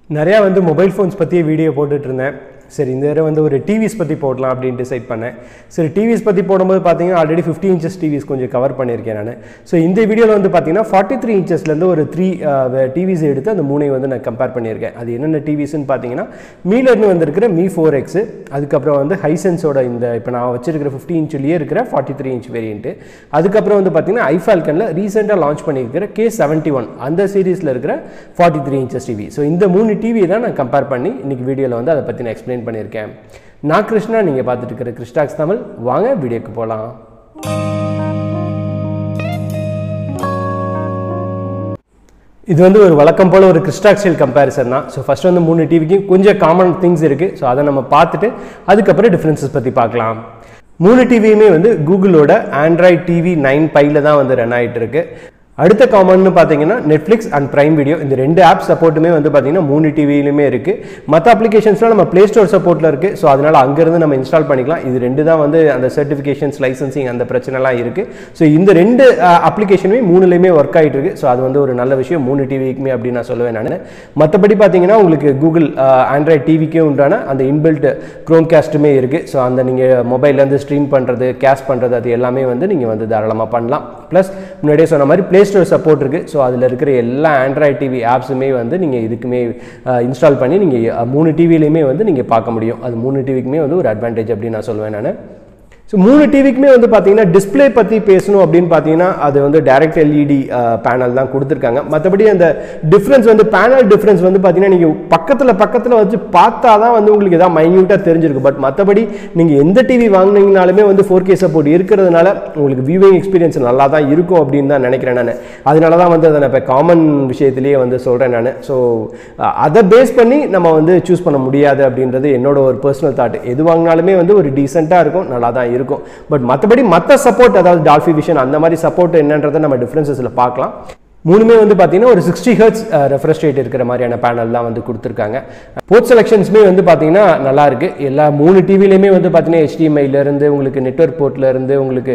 நிறையா வந்து mobile phones பற்றியே வீடியோ போட்டுட்டு இருந்தேன் சரி இந்த தடவை வந்து ஒரு டிவிஸ் பற்றி போடலாம் அப்படின்னு டிசைட் பண்ணேன் சரி டிவிஸ் பற்றி போடும்போது பார்த்தீங்கன்னா ஆல்ரெடி ஃபிஃப்டி இன்ச்சஸ் டிவிஸ் கொஞ்சம் கவர் பண்ணியிருக்கேன் நான் ஸோ இந்த வீடியோவில் வந்து பார்த்தீங்கன்னா ஃபார்ட்டி த்ரீ இன்ச்சஸ்லேருந்து ஒரு த்ரீ டிவிஸ் எடுத்து அந்த மூணையும் வந்து நான் கம்பேர் பண்ணியிருக்கேன் அது என்னென்ன டிவிஸ்ன்னு பார்த்தீங்கன்னா மீலர்னு வந்திருக்கிற மீ ஃபோர் எக்ஸு அதுக்கப்புறம் வந்து ஹைசென்ஸோட இந்த இப்போ நான் வச்சிருக்கிற ஃபிஃப்டி இன்ச்லேயே இருக்கிற ஃபார்ட்டி த்ரீ இன்ச் வேரியன்ட்டு அதுக்கப்புறம் வந்து பார்த்தீங்கன்னா ஐஃபால்கனில் ரீசெண்டாக லான்ச் பண்ணியிருக்கிற கே செவன்ட்டி ஒன் அந்த சீரீஸில் இருக்கிற forty three inches TV so இந்த மூணு டிவி தான் நான் கம்பேர் பண்ணி இன்னைக்கு வீடியோவில் வந்து அதை பற்றி நான் எக்ஸ்பிளைன் பண்ணியிருக்கேன் நான் கிருஷ்ணா நீங்கள் பார்த்துட்டு இருக்கிற கிருஷ்டாக்ஸ் தமிழ் வாங்க வீடியோக்கு போகலாம் இது வந்து ஒரு வழக்கம் போல் ஒரு கிறிஸ்டாக்சியல் கம்பேரிசன் தான் ஸோ ஃபஸ்ட் வந்து மூணு டிவிக்கும் கொஞ்சம் காமன் திங்ஸ் இருக்குது ஸோ அதை நம்ம பார்த்துட்டு அதுக்கப்புறம் டிஃப்ரென்சஸ் பற்றி பார்க்கலாம் மூணு டிவியுமே வந்து கூகுளோட ஆண்ட்ராய்ட் டிவி நைன் பையில் தான் வந்து ரன் ஆகிட்டு இருக்கு அடுத்த காமன்னு பார்த்தீங்கன்னா நெட்ஃப்ளிக்ஸ் அண்ட் ப்ரைம் வீடியோ இந்த ரெண்டு ஆப் சப்போர்ட்டுமே வந்து பார்த்தீங்கன்னா மூணு டிவிலையுமே இருக்குது மற்ற அப்ளிகேஷன்ஸ்லாம் நம்ம ப்ளே ஸ்டோர் சப்போர்ட்டில் இருக்குது ஸோ அதனால் அங்கேருந்து நம்ம இன்ஸ்டால் பண்ணிக்கலாம் இது ரெண்டு தான் வந்து அந்த சர்டிஃபிகேஷன்ஸ் லைசன்சிங் அந்த பிரச்சனைலாம் இருக்குது ஸோ இந்த ரெண்டு அப்ளிகேஷனுமே மூணுலேயுமே ஒர்க் ஆகிட்டு இருக்கு ஸோ அது வந்து ஒரு நல்ல விஷயம் மூணு டிவிக்குமே அப்படின்னு நான் சொல்லுவேன் நான் மற்றபடி பார்த்தீங்கன்னா உங்களுக்கு கூகுள் ஆண்ட்ராய்ட் டிவிக்கே உண்டான அந்த இன்பில்ட் க்ரோம் கேஸ்ட்டுமே இருக்குது ஸோ அந்த நீங்கள் மொபைல்லேருந்து ஸ்ட்ரீம் பண்ணுறது கேஸ்ட் பண்ணுறது அது எல்லாமே வந்து நீங்கள் வந்து தாராளமாக பண்ணலாம் ப்ளஸ் முன்னாடியே சொன்ன மாதிரி ப்ளே ஸ்டோர் சப்போர்ட் இருக்குது ஸோ அதில் இருக்கிற எல்லா ஆண்ட்ராய்ட் டிவி ஆப்ஸுமே வந்து நீங்கள் இதுக்குமே இன்ஸ்டால் பண்ணி நீங்கள் மூணு டிவிலையுமே வந்து நீங்கள் பார்க்க முடியும் அது மூணு டிவிக்குமே வந்து ஒரு அட்வான்டேஜ் அப்படின்னு நான் சொல்லுவேன் நான் ஸோ மூணு டிவிக்குமே வந்து பார்த்தீங்கன்னா டிஸ்பிளே பற்றி பேசணும் அப்படின்னு பார்த்தீங்கன்னா அது வந்து டைரக்ட் எல்இடி பேனல் தான் கொடுத்துருக்காங்க மற்றபடி அந்த டிஃப்ரென்ஸ் வந்து பேனல் டிஃப்ரென்ஸ் வந்து பார்த்தீங்கன்னா நீங்கள் பக்கத்தில் பக்கத்தில் வச்சு பார்த்தா தான் வந்து உங்களுக்கு எதாவது மைன்யூட்டாக தெரிஞ்சிருக்கு பட் மற்றபடி நீங்கள் எந்த டிவி வாங்கினீங்கனாலுமே வந்து ஃபோர் கே சப்போர்ட் இருக்கிறதுனால உங்களுக்கு வியூவிங் எக்ஸ்பீரியன்ஸ் நல்லா தான் இருக்கும் அப்படின்னு தான் நினைக்கிறேன் நான் அதனால தான் வந்து அதை நான் இப்போ காமன் விஷயத்திலேயே வந்து சொல்கிறேன் நான் ஸோ அதை பேஸ் பண்ணி நம்ம வந்து சூஸ் பண்ண முடியாது அப்படின்றது என்னோட ஒரு பர்சனல் தாட் எது வாங்கினாலுமே வந்து ஒரு டீசெண்டாக இருக்கும் நல்லா தான் இருக்கும் இருக்கும் பட் மற்றபடி மற்ற சப்போர்ட் அதாவது டால்ஃபி விஷன் அந்த மாதிரி சப்போர்ட் என்னன்றதை நம்ம டிஃப்ரென்சஸில் பார்க்கலாம் மூணுமே வந்து பார்த்தீங்கன்னா ஒரு சிக்ஸ்டி ஹர்ட்ஸ் ரெஃப்ரெஷ் ரேட் இருக்கிற மாதிரியான பேனல் தான் வந்து கொடுத்துருக்காங்க போர்ட் செலெக்ஷன்ஸுமே வந்து பார்த்தீங்கன்னா நல்லா இருக்கு எல்லா மூணு டிவிலையுமே வந்து பார்த்தீங்கன்னா ஹெச்டிஎம்ஐலேருந்து உங்களுக்கு நெட்ஒர்க் போர்ட்லேருந்து உங்களுக்கு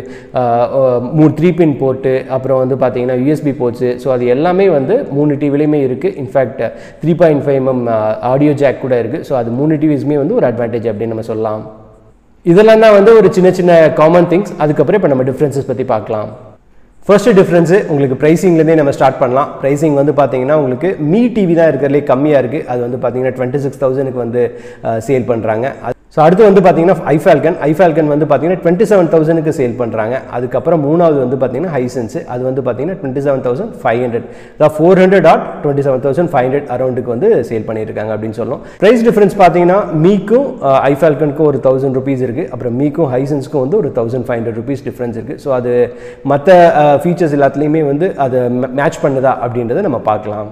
மூணு த்ரீ பின் போர்ட்டு அப்புறம் வந்து பார்த்தீங்கன்னா யூஎஸ்பி போர்ட்ஸு ஸோ அது எல்லாமே வந்து மூணு டிவிலையுமே இருக்குது in fact three point five M audio jack கூட இருக்குது ஸோ அது மூணு டிவிஸுமே வந்து ஒரு அட்வான்டேஜ் அப்படின்னு நம்ம சொல்லலாம் இதெல்லாம் தான் வந்து ஒரு சின்ன சின்ன காமன் திங்ஸ் அதுக்கப்புறம் இப்போ நம்ம டிஃப்ரென்சஸ் பற்றி பார்க்கலாம் ஃபர்ஸ்ட் டிஃப்ரென்ஸு உங்களுக்கு ப்ரைஸிங்லேருந்தே நம்ம ஸ்டார்ட் பண்ணலாம் ப்ரைஸிங் வந்து பார்த்தீங்கன்னா உங்களுக்கு மீ டிவி தான் இருக்கிறதுலே கம்மியாக இருக்குது அது வந்து பார்த்தீங்கன்னா டுவெண்ட்டி சிக்ஸ் தௌசண்ட்க்கு வந்து சேல் பண்ணுறாங்க ஸோ அடுத்து வந்து பார்த்தீங்கன்னா ஐஃபால்கன் ஐஃபால்கன் வந்து பார்த்தீங்கன்னா டுவெண்ட்டி செவன் தௌசண்ட்க்கு சேல் பண்ணுறாங்க அதுக்கப்புறம் மூணாவது வந்து பார்த்தீங்கன்னா ஹைசென்ஸ் அது வந்து பார்த்தீங்கன்னா twenty seven thousand five hundred அதாவது four hundred add twenty seven thousand five hundred அரௌண்டுக்கு வந்து சேல் பண்ணியிருக்காங்க அப்படின்னு சொல்லணும் ப்ரைஸ் டிஃப்ரென்ஸ் பார்த்தீங்கன்னா மீக்கும் ஐஃபால்கனுக்கும் ஒரு தௌசண்ட் ருபீஸ் இருக்குது அப்புறம் மீக்கும் ஹைசென்ஸ்க்கும் வந்து ஒரு thousand five hundred rupees difference இருக்குது ஸோ அது மற்ற ஃபீச்சர்ஸ் எல்லாத்துலேயுமே வந்து அதை மேட்ச் பண்ணுதா அப்படின்றத நம்ம பார்க்கலாம்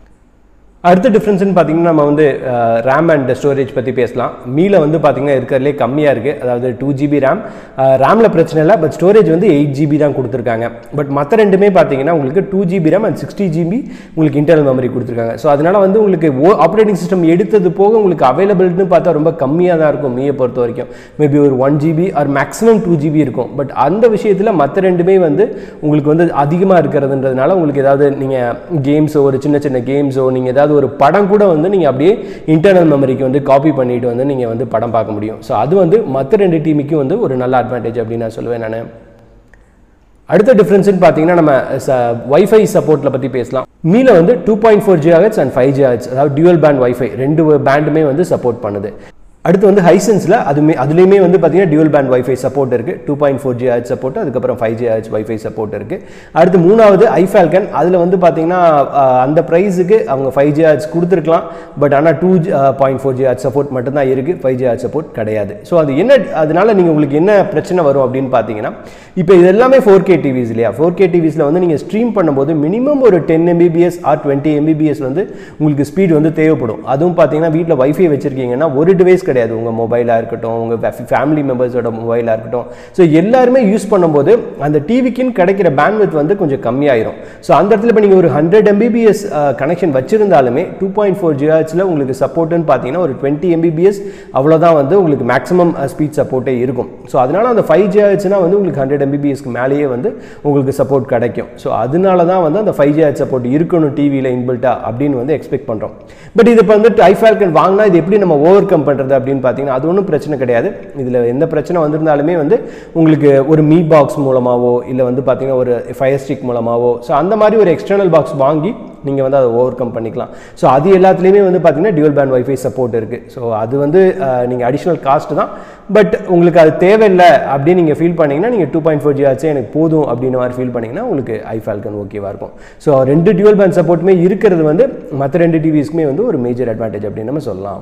அடுத்த டிஃப்ரென்ஸ்னு பார்த்தீங்கன்னா நம்ம வந்து ரேம் அண்ட் ஸ்டோரேஜ் பற்றி பேசலாம் மீல வந்து பார்த்தீங்கன்னா இருக்கிறதுலே கம்மியாக இருக்குது அதாவது டூ ஜிபி ரேம் ரேமில் பிரச்சனை இல்லை பட் ஸ்டோரேஜ் வந்து எயிட் ஜிபி தான் கொடுத்துருக்காங்க பட் மற்ற ரெண்டுமே பார்த்தீங்கன்னா உங்களுக்கு two GB RAM and sixty GB உங்களுக்கு இன்டர்னல் மெமரி கொடுத்துருக்காங்க ஸோ அதனால் வந்து உங்களுக்கு ஓ ஆப்ரேட்டிங் சிஸ்டம் எடுத்தது போக உங்களுக்கு அவைலபிள்னு பார்த்தா ரொம்ப கம்மியாக தான் இருக்கும் மீயை பொறுத்த வரைக்கும் மேபி ஒரு one GB or maximum two GB இருக்கும் பட் அந்த விஷயத்தில் மற்ற ரெண்டுமே வந்து உங்களுக்கு வந்து அதிகமாக இருக்கிறதுன்றதுனால உங்களுக்கு ஏதாவது நீங்கள் கேம்ஸோ ஒரு சின்ன சின்ன கேம்ஸோ நீங்கள் ஏதாவது ஒரு படம் கூட வந்து நீங்கள் அப்படியே இன்டர்னல் மெமரிக்கு வந்து காப்பி பண்ணிட்டு வந்து நீங்கள் வந்து படம் பார்க்க முடியும் ஸோ அது வந்து மற்ற ரெண்டு டீமுக்கும் வந்து ஒரு நல்ல அட்வான்டேஜ் அப்படின்னு நான் சொல்லுவேன் நான் அடுத்த டிஃப்ரென்ஸ்னு பார்த்தீங்கன்னா நம்ம வைஃபை சப்போர்ட்டில் பற்றி பேசலாம் மீல வந்து two point four GH and five GH அதாவது டியூவல் பேண்ட் வைஃபை ரெண்டு பேண்டுமே வந்து சப்போர்ட் பண்ணுது அடுத்து வந்து ஹைசென்ஸில் அதுமே அதுலேயுமே வந்து பார்த்தீங்கன்னா டியூல் பேண்ட் வைஃபை சப்போர்ட் இருக்குது two point four GH support அதுக்கப்புறம் ஃபைவ் ஜிஹெச் வைஃபை சப்போர்ட் இருக்குது அடுத்து மூணாவது ஐஃபால்கன் அதில் வந்து பார்த்தீங்கன்னா அந்த ப்ரைஸுக்கு அவங்க ஃபைவ் ஜிஹெச் கொடுத்துருக்கலாம் பட் ஆனால் two point four GH support மட்டும்தான் இருக்குது ஃபைவ் ஜிஹெச் சப்போர்ட் கிடையாது ஸோ அது என்ன அதனால நீங்கள் உங்களுக்கு என்ன பிரச்சனை வரும் அப்படின்னு பார்த்தீங்கன்னா இப்போ இது எல்லாமே ஃபோர் கே டிவிஸ் இல்லையா ஃபோர் கே டிவிஸில் வந்து நீங்கள் ஸ்ட்ரீம் பண்ணும்போது மினிமம் ஒரு ten MBPS or twenty MBPS வந்து உங்களுக்கு ஸ்பீட் வந்து தேவைப்படும் அதுவும் பார்த்தீங்கன்னா வீட்டில் வைஃபை வச்சுருக்கீங்கன்னா ஒரு டிவைஸ் கிடையாது உங்கள் மொபைலாக இருக்கட்டும் உங்கள் ஃபேமிலி மெம்பர்ஸோட மொபைலாக இருக்கட்டும் ஸோ எல்லாருமே யூஸ் பண்ணும்போது அந்த டிவிக்குன்னு கிடைக்கிற பேண்ட்வித் வந்து கொஞ்சம் கம்மியாயிரும் ஸோ அந்த இடத்துல இப்போ நீங்கள் ஒரு ஹண்ட்ரட் எம்பிபிஎஸ் கனெக்ஷன் வச்சிருந்தாலுமே டூ பாயிண்ட் ஃபோர் ஜிஹெச்சில் உங்களுக்கு சப்போர்ட்டுன்னு பார்த்தீங்கன்னா ஒரு டுவெண்ட்டி எம்பிபிஎஸ் அவ்வளோதான் வந்து உங்களுக்கு மேக்ஸிமம் ஸ்பீட் சப்போர்ட்டே இருக்கும் ஸோ அதனால அந்த ஃபைவ் ஜிஹெச்னா வந்து உங்களுக்கு ஹண்ட்ரட் எம்பிபிஎஸ்க்கு மேலேயே வந்து உங்களுக்கு சப்போர்ட் கிடைக்கும் ஸோ அதனால தான் வந்து அந்த ஃபைவ் ஜிஹெச் சப்போர்ட் இருக்கணும் டிவியில் இன்பில்ட்டா அப்படின்னு வந்து எக்ஸ்பெக்ட் பண்ணுறோம் பட் இது இப்போ வந்துட்டு ஐஃபால்கன் வாங்கினா இது எப்படி நம்ம ஓவர் கம் பண்ணுறது அப்படின்னு பார்த்தீங்கன்னா அது ஒன்றும் பிரச்சனை கிடையாது இதில் எந்த பிரச்சனை வந்திருந்தாலுமே வந்து உங்களுக்கு ஒரு மீ பாக்ஸ் மூலமாகவோ இல்லை வந்து பார்த்தீங்கன்னா ஒரு ஃபயர் ஸ்டிக் மூலமாகவோ ஸோ அந்த மாதிரி ஒரு எக்ஸ்டர்னல் பாக்ஸ் வாங்கி நீங்கள் வந்து அதை ஓவர் கம் பண்ணிக்கலாம் ஸோ அது எல்லாத்துலேயுமே வந்து பார்த்தீங்கன்னா டியூல் பேண்ட் வைஃபை சப்போர்ட் இருக்குது ஸோ அது வந்து நீங்கள் அடிஷ்னல் காஸ்ட் தான் பட் உங்களுக்கு அது தேவையில்லை அப்படின்னு நீங்கள் ஃபீல் பண்ணீங்கன்னா நீங்கள் டூ பாயிண்ட் ஃபோர் ஜி ஆச்சு எனக்கு போதும் அப்படின்னு மாதிரி ஃபீல் பண்ணீங்கன்னா உங்களுக்கு ஐஃபால்கன் ஓகேவாக இருக்கும் ஸோ ரெண்டு டியூல் பேண்ட் சப்போர்ட்டுமே இருக்கிறது வந்து மற்ற ரெண்டு டிவிஸ்க்குமே வந்து ஒரு மேஜர் அட்வான்டேஜ் அப்படின்னு நம்ம சொல்லலாம்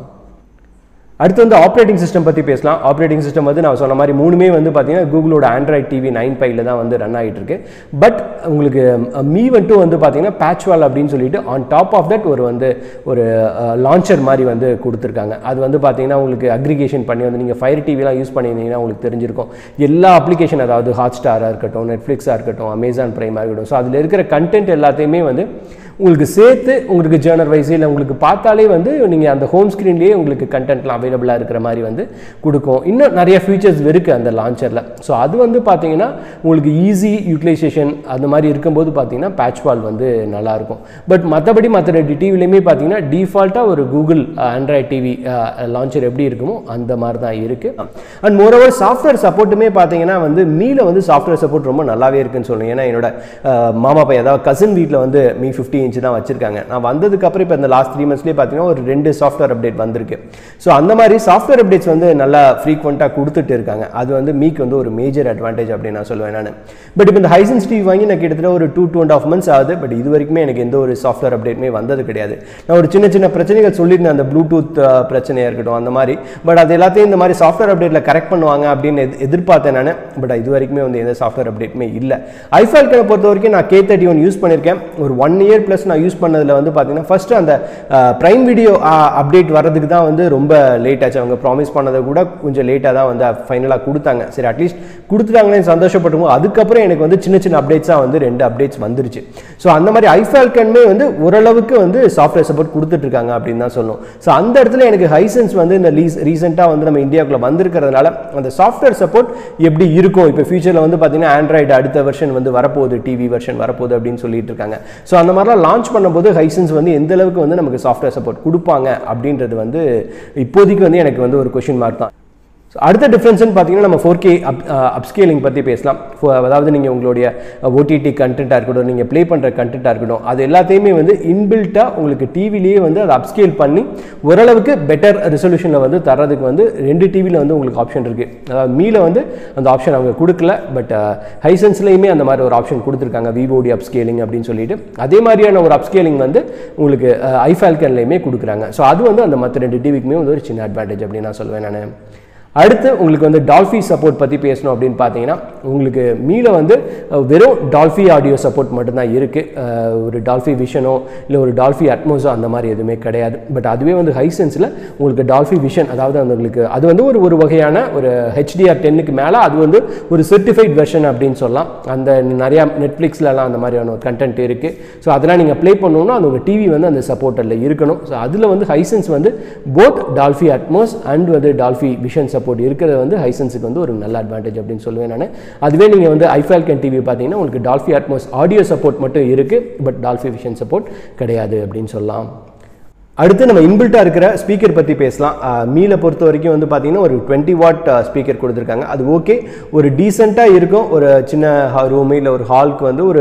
அடுத்து வந்து ஆப்ரேட்டிங் சிஸ்டம் பற்றி பேசலாம் ஆப்ரேட்டிங் சிஸ்டம் வந்து நான் சொன்ன மாதிரி மூணுமே வந்து பார்த்தீங்கன்னா கூகுளோட ஆண்ட்ராய்ட் டிவி நைன் பைல தான் வந்து ரன் ஆகிட்டு இருக்கு பட் உங்களுக்கு மீ வந்துட்டு வந்து பார்த்தீங்கன்னா பேட்ச்வால் அப்படின்னு சொல்லிட்டு ஆன் டாப் ஆஃப் தட் ஒரு வந்து ஒரு லான்ச்சர் மாதிரி வந்து கொடுத்துருக்காங்க அது வந்து பார்த்தீங்கன்னா உங்களுக்கு அக்ரிகேஷன் பண்ணி வந்து நீங்கள் ஃபயர் டிவிலாம் யூஸ் பண்ணியிருந்தீங்கன்னா உங்களுக்கு தெரிஞ்சிருக்கும் எல்லா அப்ளிகேஷன் அதாவது ஹாட் ஸ்டாராக இருக்கட்டும் நெட்ஃப்ளிக்ஸாக இருக்கட்டும் அமேசான் ப்ரைமாக இருக்கட்டும் ஸோ அதில் இருக்கிற கண்டென்ட் எல்லாத்தையுமே வந்து உங்களுக்கு சேர்த்து உங்களுக்கு ஜேர்னர் வைஸ் இல்லை உங்களுக்கு பார்த்தாலே வந்து நீங்கள் அந்த ஹோம் ஸ்க்ரீன்லேயே உங்களுக்கு கண்டென்ட்லாம் அவைலபிளாக இருக்கிற மாதிரி வந்து கொடுக்கும் இன்னும் நிறைய ஃபீச்சர்ஸ் இருக்குது அந்த லான்ச்சரில் ஸோ அது வந்து பார்த்தீங்கன்னா உங்களுக்கு ஈஸி யூட்டிலைசேஷன் அந்த மாதிரி இருக்கும்போது பார்த்தீங்கன்னா பேட்ச் வால் வந்து நல்லாயிருக்கும் பட் மற்றபடி மற்ற ரெண்டு டிவிலையுமே பார்த்தீங்கன்னா டிஃபால்ட்டாக ஒரு கூகுள் ஆண்ட்ராய்ட் டிவி லான்ச்சர் எப்படி இருக்குமோ அந்த மாதிரி தான் இருக்குது அண்ட் மோரோவர் சாஃப்ட்வேர் சப்போர்ட்டுமே பார்த்தீங்கன்னா வந்து மீல வந்து சாஃப்ட்வேர் சப்போர்ட் ரொம்ப நல்லாவே இருக்குன்னு சொல்லுவேன் ஏன்னா என்னோட மாமா பையன் அதாவது கசின் வீட்டில் வந்து மீ ஃபிஃப்டி இன்ச்சு தான் வச்சிருக்காங்க நான் வந்ததுக்கப்புறம் இப்போ இந்த லாஸ்ட் த்ரீ மந்த்ஸ்லேயே பார்த்தீங்கன்னா ஒரு ரெண்டு சாஃப்ட்வேர் அப்டேட் வந்திருக்கு ஸோ அந்த மாதிரி சாஃப்ட்வேர் அப்டேட்ஸ் வந்து நல்லா ஃப்ரீக்வெண்ட்டாக கொடுத்துட்டு இருக்காங்க அது வந்து மீக்கு வந்து ஒரு மேஜர் அட்வான்டேஜ் அப்படின்னு நான் சொல்லுவேன் நான் பட் இப்போ இந்த ஹைசன்ஸ் டிவி வாங்கி நான் கிட்டத்தட்ட ஒரு two two and half months ஆகுது பட் இது வரைக்குமே எனக்கு எந்த ஒரு சாஃப்ட்வேர் அப்டேட்டுமே வந்தது கிடையாது நான் ஒரு சின்ன சின்ன பிரச்சனைகள் சொல்லியிருந்தேன் அந்த ப்ளூடூத் பிரச்சனையாக இருக்கட்டும் அந்த மாதிரி பட் அது எல்லாத்தையும் இந்த மாதிரி சாஃப்ட்வேர் அப்டேட்டில் கரெக்ட் பண்ணுவாங்க அப்படின்னு எதிர் எதிர்பார்த்தேன் நான் பட் இது வரைக்குமே வந்து எந்த சாஃப்ட்வேர் அப்டேட்டுமே இல்லை ஐஃபால்கனை பொறுத்த வரைக்கும் நான் கே தேர்ட்டி ஒன் யூஸ் பண்ணியிருக்கேன் ஒரு ஒன் இயர் ப்ளஸ் நான் யூஸ் பண்ணதில் வந்து பார்த்தீங்கன்னா ஃபஸ்ட்டு அந்த ப்ரைம் வீடியோ அப்டேட் வர்றதுக்கு தான் வந்து ரொம்ப லேட் ஆச்சு அவங்க ப்ராமிஸ் பண்ணதை கூட கொஞ்சம் லேட்டாக தான் வந்து ஃபைனலாக கொடுத்தாங்க சரி அட்லீஸ்ட் கொடுத்துட்டாங்களேன்னு சந்தோஷப்பட்டுமோ அதுக்கப்புறம் எனக்கு வந்து சின்ன சின்ன அப்டேட்ஸாக வந்து ரெண்டு அப்டேட்ஸ் வந்துருச்சு ஸோ அந்த மாதிரி ஐஃபால்கன்மே வந்து ஓரளவுக்கு வந்து சாஃப்ட்வேர் சப்போர்ட் கொடுத்துட்ருக்காங்க அப்படின்னு தான் சொல்லணும் ஸோ அந்த இடத்துல எனக்கு ஹைசன்ஸ் வந்து இந்த லீஸ் ரீசெண்டாக வந்து நம்ம இந்தியாவுக்குள்ள வந்திருக்கிறதுனால அந்த சாஃப்ட்வேர் சப்போர்ட் எப்படி இருக்கும் இப்போ ஃபியூச்சரில் வந்து பார்த்தீங்கன்னா ஆண்ட்ராய்டு அடுத்த வெர்ஷன் வந்து வரப்போகுது டிவி வெர்ஷன் வரப்போகுது அப்படின்னு சொல்லிட்டு இருக்காங்க ஸோ அந்த மாதிரிலாம் லான்ச் பண்ணும்போது ஹைசன்ஸ் வந்து எந்த அளவுக்கு வந்து நமக்கு சாஃப்ட்வேர் சப்போர்ட் கொடுப்பாங்க அப்படின்றது வந்து இப்போதைக்கு வந்து எனக்கு வந்து ஒரு கொஷின் மார்க் தான் ஸோ அடுத்த டிஃப்ரென்ஸ்னு பார்த்தீங்கன்னா நம்ம ஃபோர் கே அப் அப்ஸ்கேலிங் பற்றி பேசலாம் For- அதாவது நீங்கள் உங்களுடைய ஓடிடி கண்டென்ட்டாக இருக்கட்டும் நீங்கள் ப்ளே பண்ணுற கண்டென்ட்டாக இருக்கட்டும் அது எல்லாத்தையுமே வந்து இன்பில்ட்டாக உங்களுக்கு டிவிலேயே வந்து அதை அப்ஸ்கேல் பண்ணி ஓரளவுக்கு பெட்டர் ரெசல்யூஷனில் வந்து தர்றதுக்கு வந்து ரெண்டு டிவியில் வந்து உங்களுக்கு ஆப்ஷன் இருக்குது அதாவது மீல வந்து அந்த ஆப்ஷன் அவங்க கொடுக்கல பட் ஹைசன்ஸ்லேயுமே அந்த மாதிரி ஒரு ஆப்ஷன் கொடுத்துருக்காங்க விவோடி அப்ஸ்கேலிங் அப்படின்னு சொல்லிட்டு அதே மாதிரியான ஒரு அப்ஸ்கேலிங் வந்து உங்களுக்கு ஐஃபால்கன்லேயுமே கொடுக்குறாங்க ஸோ அது வந்து அந்த மற்ற ரெண்டு டிவிக்குமே வந்து ஒரு சின்ன அட்வான்டேஜ் அப்படின்னு நான் சொல்வேன் நான் அடுத்து உங்களுக்கு வந்து டால்ஃபி சப்போர்ட் பற்றி பேசணும் அப்படின்னு பார்த்தீங்கன்னா உங்களுக்கு மீல வந்து அஹ், வெறும் டால்ஃபி ஆடியோ சப்போர்ட் மட்டும்தான் இருக்குது ஒரு டால்ஃபி விஷனோ இல்லை ஒரு டால்ஃபி அட்மோஸோ அந்த மாதிரி எதுவுமே கிடையாது பட் அதுவே வந்து ஹைசென்ஸில் உங்களுக்கு டால்ஃபி விஷன் அதாவது அந்த உங்களுக்கு அது வந்து ஒரு ஒரு வகையான ஒரு ஹெச்டிஆர் டென்னுக்கு மேலே அது வந்து ஒரு சர்டிஃபைட் வெர்ஷன் அப்படின்னு சொல்லலாம் அந்த நிறையா நெட்ஃப்ளிக்ஸ்லலாம் அந்த மாதிரியான ஒரு கண்டென்ட் இருக்குது ஸோ அதெல்லாம் நீங்கள் ப்ளே பண்ணணும்னா அது உங்கள் டிவி வந்து அந்த சப்போர்ட்டில் இருக்கணும் ஸோ அதில் வந்து ஹைசென்ஸ் வந்து போத் டால்ஃபி அட்மோஸ் அண்ட் வந்து டால்ஃபி விஷன் சப்போர்ட் இருக்கிறது வந்து ஹைசென்ஸுக்கு வந்து ஒரு நல்ல அட்வான்டேஜ் அப்படின்னு சொல்லுவேன் நான் அதுவே நீங்கள் வந்து ஐஃபால்கன் டிவி பார்த்தீங்கன்னா உங்களுக்கு டால்ஃபி அட்மோஸ் ஆடியோ சப்போர்ட் மட்டும் இருக்குது பட் டால்ஃபி விஷன் சப்போர்ட் கிடையாது அப்படின்னு சொல்லலாம் அடுத்து நம்ம இன்பில்ட்டாக இருக்கிற ஸ்பீக்கர் பற்றி பேசலாம் அஹ், மீல பொறுத்த வரைக்கும் வந்து பார்த்தீங்கன்னா ஒரு டுவெண்ட்டி வாட் ஸ்பீக்கர் கொடுத்துருக்காங்க அது ஓகே ஒரு டீசெண்டாக இருக்கும் ஒரு சின்ன ரூமு இல்லை ஒரு ஹாலுக்கு வந்து ஒரு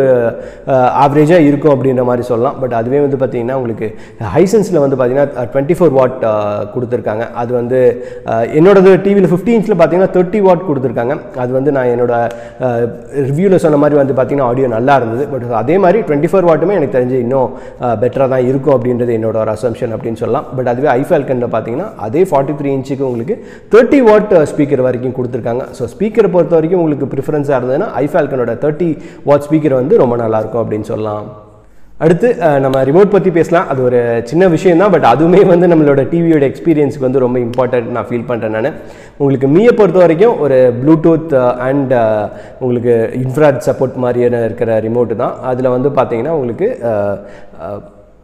ஆவரேஜாக இருக்கும் அப்படின்ற மாதிரி சொல்லலாம் பட் அதுவே வந்து பார்த்தீங்கன்னா உங்களுக்கு ஹைசன்ஸில் வந்து பார்த்தீங்கன்னா டுவெண்ட்டி ஃபோர் வாட் கொடுத்துருக்காங்க அது வந்து அஹ், என்னோடது டிவியில் ஃபிஃப்டி இன்ச்சில் பார்த்தீங்கன்னா தேர்ட்டி வாட் கொடுத்துருக்காங்க அது வந்து நான் என்னோட ரிவ்யூவில் சொன்ன மாதிரி வந்து பார்த்தீங்கன்னா ஆடியோ நல்லா இருந்தது பட் அதே மாதிரி டுவெண்ட்டி ஃபோர் வாட்டுமே எனக்கு தெரிஞ்சு இன்னும் பெட்டராக தான் இருக்கும் அப்படின்றது என்னோட ஒரு அசம்ஷன் அப்படின்னு சொல்லலாம் பட் அதுவே ஐஃபால்கனில் பார்த்தீங்கன்னா அதே ஃபார்ட்டி த்ரீ இன்ச்சுக்கு உங்களுக்கு தேர்ட்டி வாட் ஸ்பீக்கர் வரைக்கும் கொடுத்துருக்காங்க ஸோ ஸ்பீக்கரை பொறுத்த வரைக்கும் உங்களுக்கு ப்ரிஃபரன்ஸாக இருந்ததுன்னா ஐஃபால்கனோட தேர்ட்டி வாட் ஸ்பீக்கர் வந்து ரொம்ப நல்லாயிருக்கும் அப்படின்னு சொல்லலாம் அடுத்து அஹ், நம்ம ரிமோட் பற்றி பேசலாம் அது ஒரு சின்ன விஷயம் தான் பட் அதுவுமே வந்து நம்மளோட டிவியோட எக்ஸ்பீரியன்ஸுக்கு வந்து ரொம்ப இம்பார்ட்டன்ட் நான் ஃபீல் பண்ணுறேன் நான் உங்களுக்கு மீயை பொறுத்த வரைக்கும் ஒரு ப்ளூடூத் அண்ட் உங்களுக்கு இன்ஃப்ராட் சப்போர்ட் மாதிரியான இருக்கிற ரிமோட்டு தான் அதில் வந்து பார்த்தீங்கன்னா உங்களுக்கு அஹ், அஹ்,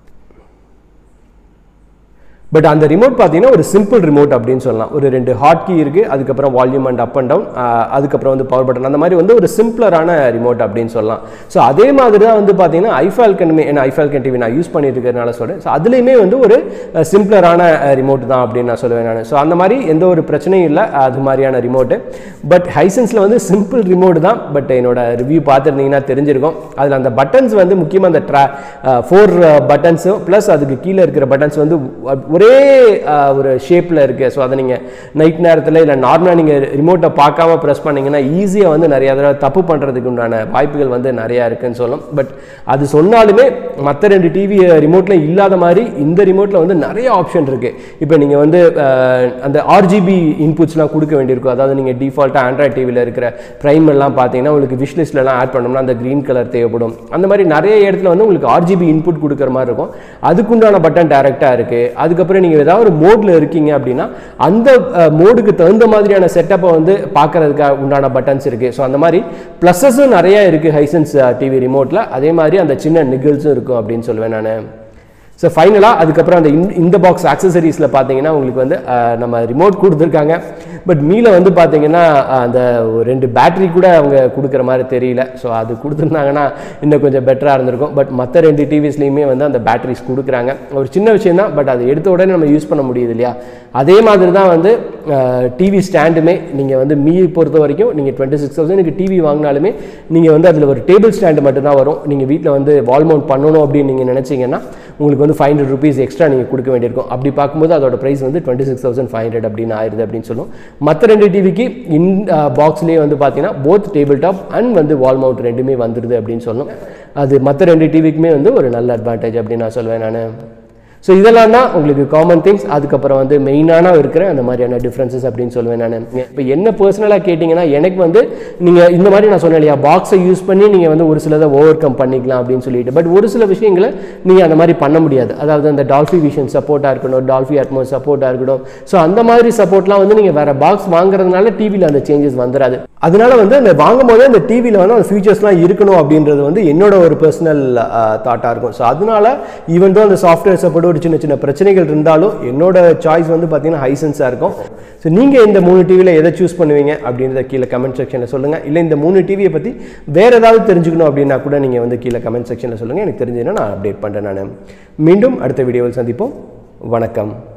பட் அந்த ரிமோட் பார்த்தீங்கன்னா ஒரு சிம்பிள் ரிமோட் அப்படின்னு சொல்லலாம் ஒரு ரெண்டு ஹாட் கீ இருக்குது அதுக்கப்புறம் volume and up and down அதுக்கப்புறம் வந்து பவர் பட்டன் அந்த மாதிரி வந்து ஒரு சிம்பிளரான ரிமோட் அப்படின்னு சொல்லலாம் ஸோ அதே மாதிரி தான் வந்து பார்த்தீங்கன்னா ஐஃபால்கனுமே என்ன ஐஃபால்கன் டிவி நான் யூஸ் பண்ணிட்டு இருக்கிறதுனால சொல்கிறேன் ஸோ அதுலேயுமே வந்து ஒரு சிம்பிளரான ரிமோட் தான் அப்படின்னு நான் சொல்லுவேன் நான் ஸோ அந்த மாதிரி எந்த ஒரு பிரச்சனையும் இல்லை அது மாதிரியான ரிமோட்டு பட் ஹைசன்ஸில் வந்து சிம்பிள் ரிமோட் தான் பட் என்னோட ரிவ்யூ பார்த்துருந்தீங்கன்னா தெரிஞ்சிருக்கும் அதில் அந்த பட்டன்ஸ் வந்து முக்கியமாக அந்த ட்ரா ஃபோர் பட்டன்ஸும் ப்ளஸ் அதுக்கு கீழே இருக்கிற பட்டன்ஸ் வந்து ஒரே அஹ், ஒரு ஷேப்பில் இருக்குது ஸோ அதை நீங்கள் நைட் நேரத்தில் இல்லை நார்மலாக நீங்கள் ரிமோட்டை பார்க்காம ப்ரெஸ் பண்ணீங்கன்னா ஈஸியாக வந்து நிறைய தடவை தப்பு பண்ணுறதுக்கு உண்டான வாய்ப்புகள் வந்து நிறையா இருக்குன்னு சொல்லும் பட் அது சொன்னாலுமே மற்ற ரெண்டு டிவி ரிமோட்டில் இல்லாத மாதிரி இந்த ரிமோட்டில் வந்து நிறைய ஆப்ஷன் இருக்குது இப்போ நீங்கள் வந்து அஹ், அந்த ஆர்ஜிபி இன்புட்ஸ்லாம் கொடுக்க வேண்டியிருக்கும் அதாவது நீங்கள் டிஃபால்ட்டாக ஆண்ட்ராய்ட் டிவியில் இருக்கிற ப்ரைம் எல்லாம் பார்த்தீங்கன்னா உங்களுக்கு விஷ் லிஸ்ட்லலாம் ஆட் பண்ணோம்னா அந்த க்ரீன் கலர் தேவைப்படும் அந்த மாதிரி நிறைய இடத்துல வந்து உங்களுக்கு ஆர்ஜிபி இன்புட் கொடுக்குற மாதிரி இருக்கும் அதுக்குண்டான பட்டன் டேரெக்டாக இருக்குது அதுக்கப்புறம் நீங்கள் ஏதாவது ஒரு மோடில் இருக்கீங்க அப்படின்னா அந்த மோடுக்கு தகுந்த மாதிரியான செட்டப்பை வந்து பார்க்கறதுக்கு உண்டான பட்டன்ஸ் இருக்குது ஸோ அந்த மாதிரி ப்ளஸஸும் நிறைய இருக்குது ஹைசன்ஸ் டிவி ரிமோட்டில் அதே மாதிரி அந்த சின்ன நிகழ்ஸும் இருக்கும் அப்படின்னு சொல்லுவேன் நான் ஸோ ஃபைனலாக அதுக்கப்புறம் அந்த இந்த- இந்த பாக்ஸ் ஆக்சசரிஸில் பார்த்தீங்கன்னா உங்களுக்கு வந்து அஹ், நம்ம ரிமோட் கொடுத்துருக்காங்க பட் மீல வந்து பார்த்தீங்கன்னா அஹ், அந்த ஒரு ரெண்டு பேட்டரி கூட அவங்க கொடுக்குற மாதிரி தெரியல ஸோ அது கொடுத்துருந்தாங்கன்னா இன்னும் கொஞ்சம் பெட்டராக இருந்திருக்கும் பட் மற்ற ரெண்டு டிவிஸ்லையுமே வந்து அந்த பேட்டரிஸ் கொடுக்குறாங்க ஒரு சின்ன விஷயம் தான் பட் அதை எடுத்த உடனே நம்ம யூஸ் பண்ண முடியுது இல்லையா அதே மாதிரி தான் வந்து டிவி ஸ்டாண்டுமே நீங்கள் வந்து மீ பொறுத்த வரைக்கும் நீங்கள் டுவெண்ட்டி சிக்ஸ் தௌசண்ட்க்கு டிவி வாங்கினாலுமே நீங்கள் வந்து அதில் ஒரு டேபிள் ஸ்டாண்டு மட்டும்தான் வரும் நீங்கள் வீட்டில் வந்து வால் மவுண்ட் பண்ணணும் அப்படின்னு நீங்கள் நினச்சிங்கன்னா உங்களுக்கு வந்து ஃபைவ் ஹண்ட்ரட் ருபீஸ் எக்ஸ்ட்ரா நீங்கள் கொடுக்க வேண்டியிருக்கும் அப்படி பார்க்கும்போது அதோட ப்ரைஸ் வந்து twenty six thousand five hundred அப்படின்னு ஆயிருது அப்படின்னு சொல்லும் மற்ற ரெண்டு டிவிக்கு இன் பாக்ஸ்லேயே வந்து பார்த்தீங்கன்னா போத் டேபிள் டாப் அண்ட் வந்து வால் மவுண்ட் ரெண்டுமே வந்துடுது அப்படின்னு சொல்லும் அது மற்ற ரெண்டு டிவிக்குமே வந்து ஒரு நல்ல அட்வான்டேஜ் அப்படின்னு நான் சொல்வேன் நான் ஸோ இதெல்லாம் தான் உங்களுக்கு காமன் திங்ஸ் அதுக்கப்புறம் வந்து மெயினான இருக்கிற அந்த மாதிரியான டிஃப்ரென்சஸ் அப்படின்னு சொல்லுவேன் நான் இப்போ என்ன பர்சனலாக கேட்டிங்கன்னா எனக்கு வந்து நீங்கள் இந்த மாதிரி நான் சொன்னேன் இல்லையா பாக்ஸை யூஸ் பண்ணி நீங்கள் வந்து ஒரு சிலதை ஓவர் கம் பண்ணிக்கலாம் அப்படின்னு சொல்லிட்டு பட் ஒரு சில விஷயங்களை நீங்கள் அந்த மாதிரி பண்ண முடியாது அதாவது அந்த டால்ஃபி விஷன் சப்போர்ட்டாக இருக்கணும் டால்ஃபி அட்மோஸ் சப்போர்ட்டாக இருக்கட்டும் ஸோ அந்த மாதிரி சப்போர்ட்லாம் வந்து நீங்கள் வேறு பாக்ஸ் வாங்குறதுனால டிவியில் அந்த சேஞ்சஸ் வந்துடாது அதனால வந்து அந்த வாங்கும் போதே அந்த டிவியில் வந்து அந்த ஃபீச்சர்ஸ்லாம் இருக்கணும் அப்படின்றது வந்து என்னோட ஒரு பர்சனல் தாட்டாக இருக்கும் ஸோ அதனால ஈவன் தான் அந்த சாஃப்ட்வேர் சப்போர்ட் ஒரு சின்ன சின்ன பிரச்சனைகள் இருந்தாலும் என்னோட சாய்ஸ் வந்து பார்த்தீங்கன்னா ஹைசன்ஸாக இருக்கும் ஸோ நீங்கள் இந்த மூணு டிவியில் எதை சூஸ் பண்ணுவீங்க அப்படின்றத கீழே கமெண்ட் செக்ஷனில் சொல்லுங்கள் இல்லை இந்த மூணு டிவியை பற்றி வேறு ஏதாவது தெரிஞ்சுக்கணும் அப்படின்னா கூட நீங்கள் வந்து கீழே கமெண்ட் செக்ஷனில் சொல்லுங்கள் எனக்கு தெரிஞ்சதுன்னா நான் அப்டேட் பண்ணுறேன் நான் மீண்டும் அடுத்த வீடியோவில் சந்திப்போம் வணக்கம்